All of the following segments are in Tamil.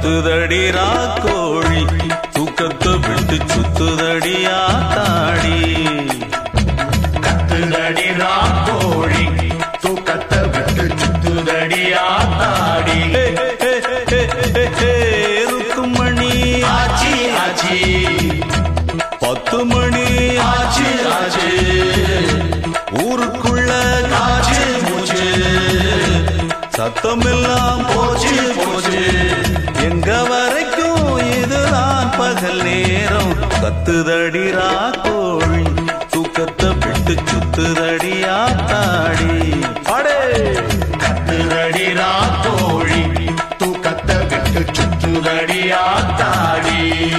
கத்துதடி ராக்கோழி தூக்கத்தை விட்டு சுத்துதடி ஆத்தாடி கத்துதடி ராக்கோழி தூக்கத்தை விட்டு சுத்துதடி ஆத்தாடி ஹே, ஹே, ஹே, ஹே, ஹே, ருக்குமணி ஆச்சி ஆச்சி பத்து மணி ஆச்சி ஆச்சி ஊருக்குள்ள ஆச்சி மூச்சு சத்தமெல்லாம் போச்சு போச்சு எங்க வரைக்கும் இதுதான் பகல் நேரம் கத்துதடி ராக்கோழி தூக்கத்தை விட்டு சுத்துதடி ஆத்தாடி அடே கத்துதடி ராக்கோழி தூக்கத்தை விட்டு சுத்துதடி ஆத்தாடி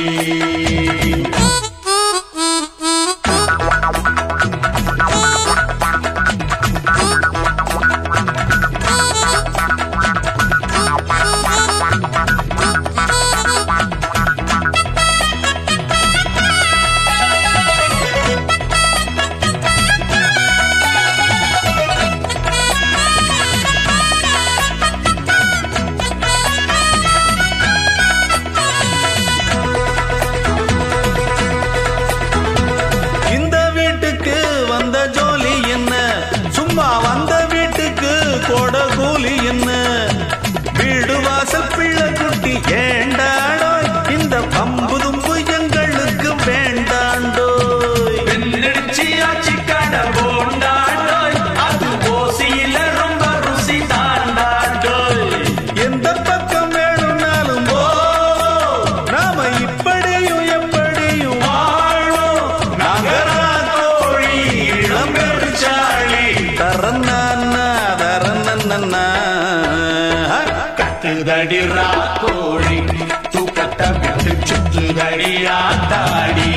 இந்த வீட்டுக்கு வந்த ஜோலி என்ன சும்மா வந்த வீட்டுக்கு கோட கூலி என்ன வீடு வாசல் பிள்ளை குட்டி ஏண்டாடோ இந்த பம்பு தும்பு எங்களுக்கு வேண்டாண்டோய் வெள்ளடிச்சி ஆச்சி கடை போண்டாண்டோய் அது ஓசியில ரொம்ப ருசி தாண்டாண்டோய் எந்த பக்கம் வேணும்னாலும் போ நாம இப்படியும் எப்படியும் வாழ்வோம் நகராக்கோழி இளம்பெருச்சாளி தரன்னா தரன்னா கத்துதடி ராக்கோழி தூக்கத்தை விட்டு சுத்துதடி ஆத்தாடி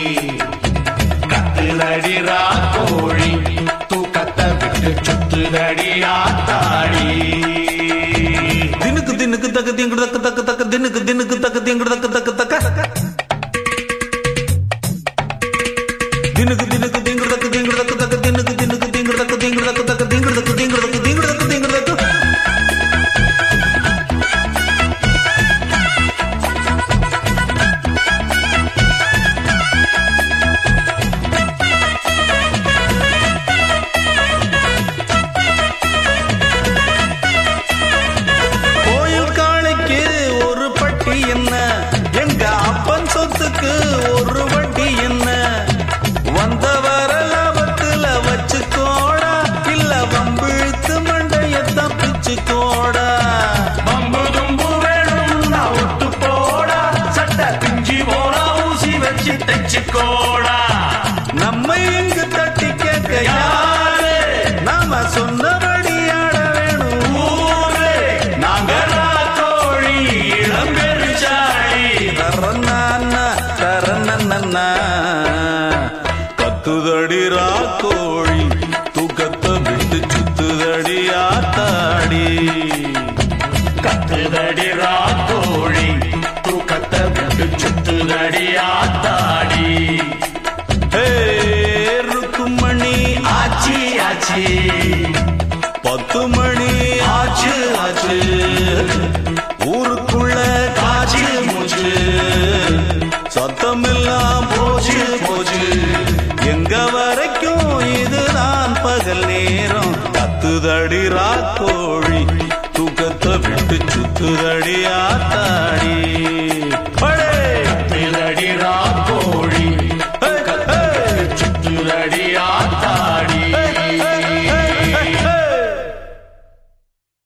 கத்துதடி ராக்கோழி தூக்கத்தை விட்டு சுத்துதடி ஆத்தாடி தினுக்கு தினுக்கு தக்க திங்கு தக்க தக்க தக்க தினுக்கு தினுக்கு தக்க திங்கு தக்க தக்க தக்க தினுக்கு தினுக்கு திங்கு தக்க திங்கு தக்க தக்க தினுக்கு தினுக்கு திங்கு தக்க திங்கு தக்க தக்க திங்கு தக்க திங்கு தக்க திங்கு தக்க திங்கு தக்க கோயில் காளைக்கு ஒரு பட்டி என்ன எங்க அப்பன் சொத்துக்கு ஒரு வட்டி என்ன வந்த வர லாபத்துல வச்சுக்கோடா இல்ல வம்பிழுத்து மண்டைய தப்பிச்சுக்கோடா பம்பு தும்பு வேணும்னா ஒட்டு போடா சட்டை பிஞ்சி போனா ஊசி வச்சு தைச்சுக்கோடா நம்ம இங்கு தட்டி கேட்க யாரு நாம சொன்னபடி ஆட வேணும் ஊரே நகராக்கோழி இளம்பெருச்சாளி தரன்னா தரன்னா கத்துதடி ராக்கோழி தூக்கத்தை விட்டு சுத்துதடி ஆத்தாடி கத்துதடி ராக்கோழி தூக்கத்தை விட்டு சுத்துதடி ஆத்தாடி ஹே ருக்குமணி ஆச்சி ஆச்சி பத்து மணி ஆச்சு ஆச்சு ஊருக்குள்ள காச்சு மூச்சு சத்தமெல்லாம் போச்சு போச்சு எங்க வரைக்கும் இதுதான் பகல் நேரம் கத்துதடி ராக்கோழி தூக்கத்தை விட்டு சுத்துதடி ஆத்தாடி